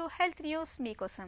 health news మీకోసం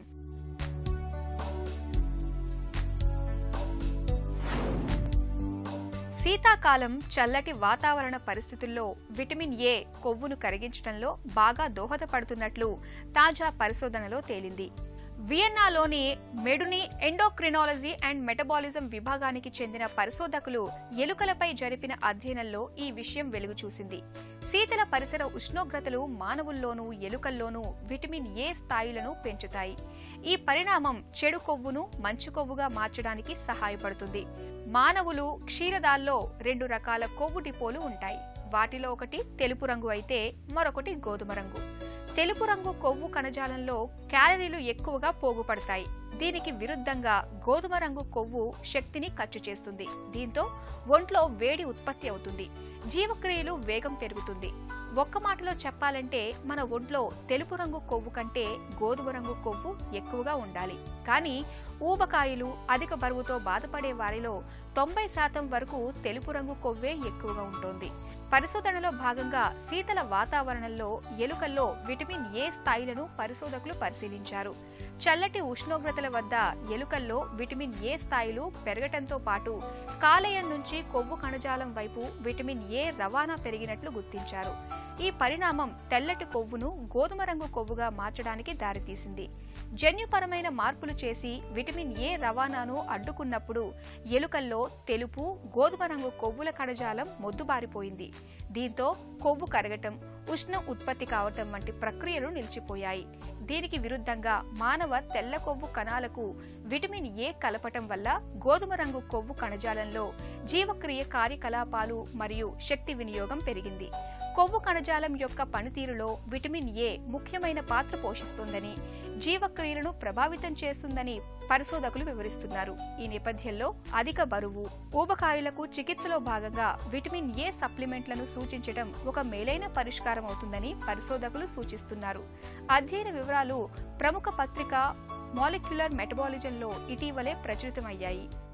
శీతాకాలం చల్లటి వాతావరణ పరిస్థితుల్లో విటమిన్ ఏ కొవ్వును కరిగించడంలో బాగా దోహదపడుతున్నట్లు తాజా పరిశోధనలో తేలింది వియన్నాలోని మెడుని ఎండోక్రినాలజీ అండ్ మెటబాలిజం విభాగానికి చెందిన పరిశోధకులు ఎలుకలపై జరిపిన అధ్యయనంలో ఈ విషయం వెలుగు చూసింది శీతల పరిసర ఉష్ణోగ్రతలు మానవుల్లోనూ ఎలుకల్లోనూ విటమిన్ ఏ స్థాయిలను పెంచుతాయి ఈ పరిణామం చెడు కొవ్వును మంచు కొవ్వుగా మార్చడానికి సహాయపడుతుంది మానవులు క్షీరదాల్లో రెండు రకాల కొవ్వు డిపోలు ఉంటాయి వాటిలో ఒకటి తెలుపు రంగు అయితే మరొకటి గోధుమ రంగు తెలుపు రంగు కొవ్వు కణజాలంలో క్యాలరీలు ఎక్కువగా పోగుపడతాయి దీనికి విరుద్ధంగా గోధుమ రంగు కొవ్వు శక్తిని ఖర్చు చేస్తుంది దీంతో ఒంట్లో వేడి ఉత్పత్తి అవుతుంది జీవక్రియలు వేగం పెరుగుతుంది ఒక్క మాటలో చెప్పాలంటే మన ఒంట్లో తెలుపు రంగు కొవ్వు కంటే గోధుమ రంగు కొవ్వు ఎక్కువగా ఉండాలి కానీ ఊబకాయలు అధిక బరువుతో బాధపడే వారిలో తొంభై శాతం వరకు తెలుపు రంగు కొవ్వే ఎక్కువగా ఉంటుంది పరిశోధనలో భాగంగా శీతల వాతావరణంలో ఎలుకల్లో విటమిన్ ఏ స్థాయిలను పరిశోధకులు పరిశీలించారు చల్లటి ఉష్ణోగ్రతల వద్ద ఎలుకల్లో విటమిన్ ఏ స్థాయిలు పెరగటంతో పాటు కాలేయం నుంచి కొవ్వు కణజాలం వైపు విటమిన్ ఏ రవాణా పెరిగినట్లు గుర్తించారు ఈ పరిణామం తెల్లటి కొవ్వును గోధుమ రంగు కొవ్వుగా మార్చడానికి దారితీసింది జన్యుపరమైన మార్పులు చేసి విటమిన్ ఏ రవాణాను అడ్డుకున్నప్పుడు ఎలుకల్లో తెలుపు గోధుమ రంగు కొవ్వుల కణజాలం మొద్దుబారిపోయింది దీంతో కొవ్వు కరగటం ఉష్ణం ఉత్పత్తి కావటం వంటి ప్రక్రియలు నిలిచిపోయాయి దీనికి విరుద్ధంగా మానవ తెల్ల కొవ్వు కణాలకు విటమిన్ ఏ కలపటం వల్ల గోధుమ రంగు కొవ్వు కణజాలంలో జీవక్రియ కార్యకలాపాలు మరియు శక్తి వినియోగం పెరిగింది కొవ్వు కణజాలం యొక్క పనితీరులో విటమిన్ ఏ ముఖ్యమైన పాత్ర పోషిస్తుందని జీవక్రియలను ప్రభావితం చేస్తుందని పరిశోధకులు వివరిస్తున్నారు ఈ నేపథ్యంలో అధిక బరువు ఊబకాయులకు చికిత్సలో భాగంగా విటమిన్ ఏ సప్లిమెంట్లను సూచించడం ఒక మేలైన పరిష్కారం అవుతుందని పరిశోధకులు సూచిస్తున్నారు అధ్యయన వివరాలు ప్రముఖ పత్రిక మాలిక్యులర్ మెటబాలిజంలో ఇటీవలే ప్రచురితమయ్యాయి